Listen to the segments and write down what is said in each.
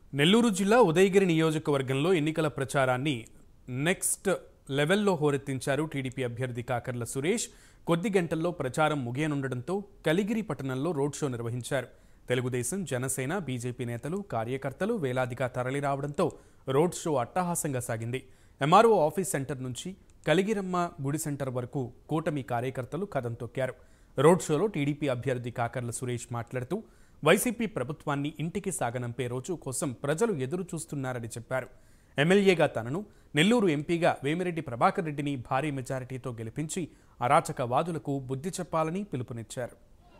నెల్లూరు జిల్లా ఉదయగిరి నియోజకవర్గంలో ఎన్నికల ప్రచారాన్ని నెక్స్ట్ లెవెల్లో హోరెత్తించారు టీడీపీ అభ్యర్థి కాకర్ల సురేష్ కొద్ది గంటల్లో ప్రచారం ముగియనుండటంతో కలిగిరి పట్టణంలో రోడ్ షో నిర్వహించారు తెలుగుదేశం జనసేన బీజేపీ నేతలు కార్యకర్తలు వేలాదిగా తరలిరావడంతో రోడ్ షో అట్టహాసంగా సాగింది ఎంఆర్ఓ ఆఫీస్ సెంటర్ నుంచి కలిగిరమ్మ గుడి సెంటర్ వరకు కూటమి కార్యకర్తలు కదం తొక్కారు రోడ్ షోలో టీడీపీ అభ్యర్థి కాకర్ల సురేష్ మాట్లాడుతూ వైసీపీ ప్రభుత్వాన్ని ఇంటికి సాగనంపే రోజు కోసం ప్రజలు ఎదురు చూస్తున్నారని చెప్పారు ఎమ్మెల్యేగా తనను నెల్లూరు ఎంపీగా వేమిరెడ్డి ప్రభాకర్ రెడ్డిని భారీ మెజారిటీతో గెలిపించి అరాచకవాదులకు బుద్ధి చెప్పాలని పిలుపునిచ్చారు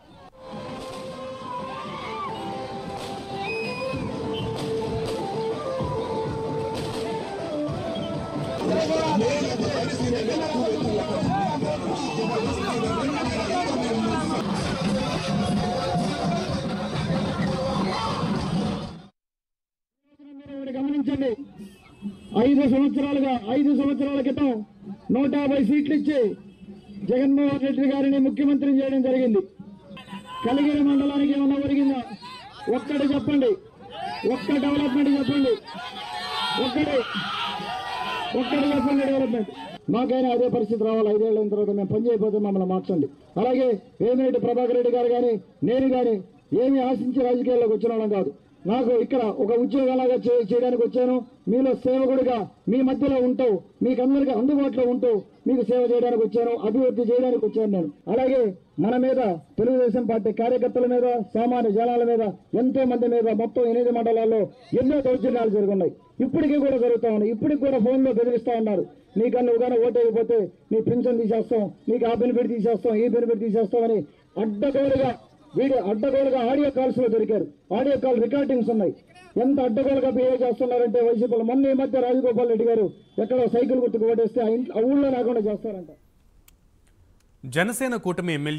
ఒకటి గమనించండి ఐదు సంవత్సరాలుగా ఐదు సంవత్సరాల క్రితం నూట యాభై సీట్లు ఇచ్చి జగన్మోహన్ రెడ్డి గారిని ముఖ్యమంత్రిని చేయడం జరిగింది కలిగిరి మండలానికి ఏమన్నా ఒరిగిందా ఒక్కటి చెప్పండి ఒక్క డెవలప్మెంట్ చెప్పండి ఒక్కటి ఒక్కటి చెప్పండి డెవలప్మెంట్ మాకైనా అదే పరిస్థితి రావాలి ఐదేళ్ల తర్వాత మేము పని చేయకపోతే మమ్మల్ని మార్చండి అలాగే వేమిరెడ్డి ప్రభాకర్ రెడ్డి గారు కానీ నేను కానీ ఏమి ఆశించి రాజకీయాల్లోకి వచ్చిన వాళ్ళం కాదు నాకు ఇక్కడ ఒక ఉద్యోగాలాగా చే- చేయడానికి వచ్చాను మీలో సేవకుడిగా మీ మధ్యలో ఉంటూ మీకు అందరికీ అందుబాటులో ఉంటూ మీకు సేవ చేయడానికి వచ్చాను అభివృద్ధి చేయడానికి వచ్చాను నేను అలాగే మన మీద తెలుగుదేశం పార్టీ కార్యకర్తల మీద సామాన్య జనాల మీద ఎంతో మంది మీద మొత్తం ఎనిమిది మండలాల్లో ఎన్నో దౌర్జన్యాలు జరుగున్నాయి ఇప్పటికీ కూడా జరుగుతా ఉన్నాయి ఇప్పటికి కూడా ఫోన్ లో బెదిరిస్తా ఉన్నారు నీకన్నా ఉగానే ఓటేయకపోతే నీ పెన్షన్ తీసేస్తాం నీకు ఆ బెనిఫిట్ తీసేస్తాం ఈ బెనిఫిట్ తీసేస్తాం అని అడ్డగోలుగా వీడియో అడ్డగోలుగా ఆడియో కాల్స్ లో దొరికారు ఆడియో కాల్ రికార్డింగ్స్ ఉన్నాయి ఎంత అడ్డగోలుగా బిహేవ్ చేస్తున్నారంటే వైసీపీలో మొన్న ఈ మధ్య రాజగోపాల్ రెడ్డి గారు ఎక్కడో సైకిల్ గుర్తుకు ఓటేస్తే ఆ ఇంట్లో ఆ ఊళ్ళో లేకుండా చేస్తారంట జనసేన కూటమి ఎమ్మెల్యే